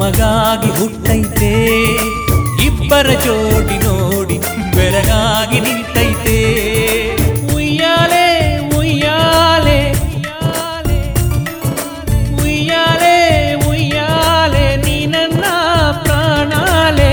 ನಮಗಾಗಿ ಹುಟ್ಟೈತೆ ಇಬ್ಬರ ಜೋಡಿ ನೋಡಿ ಬೆರಗಾಗಿ ನಿಂತೈತೆ ಉಯ್ಯಾಲೆ ಉಯ್ಯಾಲೆ ಉಯ್ಯಾಲೆ ಉಯ್ಯಾಲೆ ನೀ ನನ್ನ ಪ್ರಾಣಾಲೆ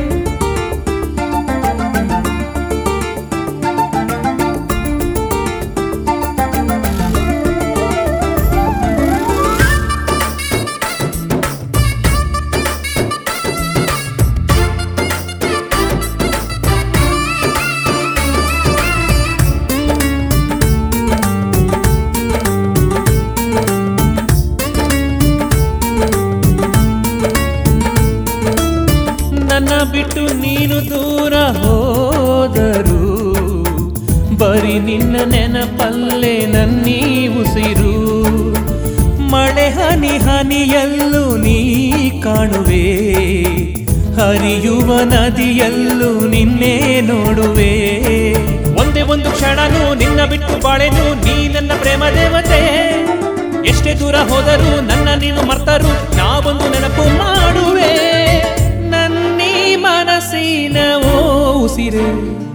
ನನ್ನ ಬಿಟ್ಟು ನೀನು ದೂರ ಹೋದರು ಬರೀ ನಿನ್ನ ನೆನಪಲ್ಲೇ ನನ್ನೀ ಉಸಿರು ಮಳೆ ಹನಿ ಹನಿಯಲ್ಲೂ ನೀ ಕಾಣುವೆ ಹರಿಯುವ ನದಿಯಲ್ಲೂ ನಿನ್ನೆ ನೋಡುವೆ ಒಂದೇ ಒಂದು ಕ್ಷಣನೂ ನಿನ್ನ ಬಿಟ್ಟು ಬಾಳೆನು ನೀ ನನ್ನ ಪ್ರೇಮ ದೇವತೆ ಎಷ್ಟೇ ದೂರ ಹೋದರೂ ನನ್ನ ನೀನು ಮರ್ತರು ನಾವೊಂದು ನೆನಪು ಮಾಡುವೆ ನನ್ನೀ ಮನಸ್ಸಿನ ಓ ಉಸಿರೇ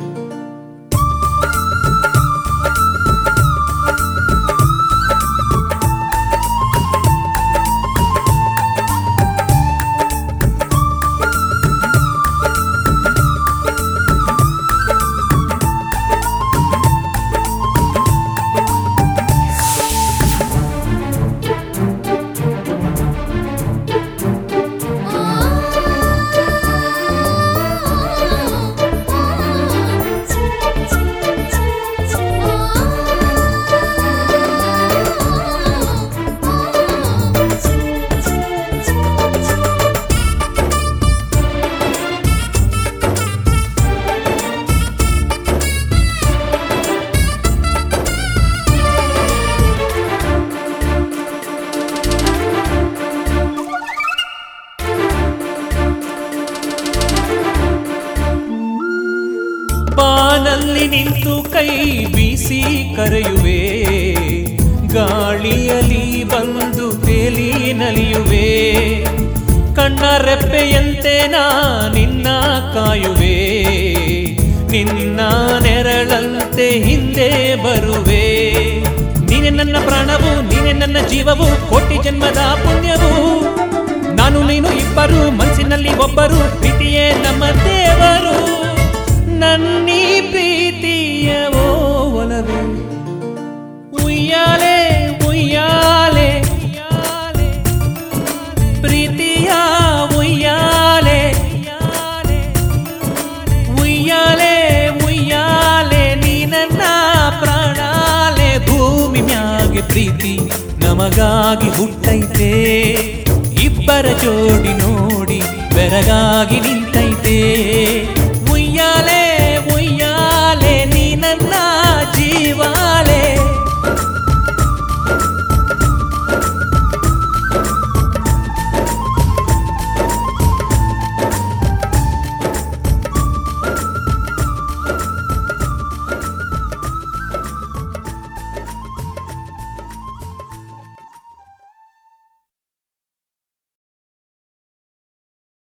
ಬಾನಲ್ಲಿ ನಿಂತು ಕೈ ಬೀಸಿ ಕರೆಯುವೆ ಗಾಳಿಯಲ್ಲಿ ಬಂದು ತೇಲಿ ನಲಿಯುವೆ ಕಣ್ಣ ರೆಪ್ಪೆಯಂತೆ ನಾ ನಿನ್ನ ಕಾಯುವೆ ನಿನ್ನ ನೆರಳಂತೆ ಹಿಂದೆ ಬರುವೆ ನೀನೆ ನನ್ನ ಪ್ರಾಣವು ನೀನೆ ನನ್ನ ಜೀವವು ಕೋಟಿ ಜನ್ಮದ ಪುಣ್ಯವು ನಾನು ನೀನು ಇಬ್ಬರು ಮನಸ್ಸಿನಲ್ಲಿ ಒಬ್ಬರು ಪ್ರೀತಿಯೇ ನಮ್ಮ ದೇವರು ನನ್ನೀ ಪ್ರೀತಿಯ ಓ ಒಲವೇ ಉಯ್ಯಾಲೆ ಉಯ್ಯಾಲೆ ಪ್ರೀತಿಯ ಉಯ್ಯಾಲೆ ಉಯ್ಯಾಲೆ ಉಯ್ಯಾಲೆ ನೀ ನನ್ನ ಪ್ರಾಣಾಲೆ ಭೂಮಿ ಮ್ಯಾಗೆ ಪ್ರೀತಿ ನಮಗಾಗಿ ಹುಟ್ಟೈತೆ ಇಬ್ಬರ ಜೋಡಿ ನೋಡಿ ಬೆರಗಾಗಿ ನಿಂತೈತೆ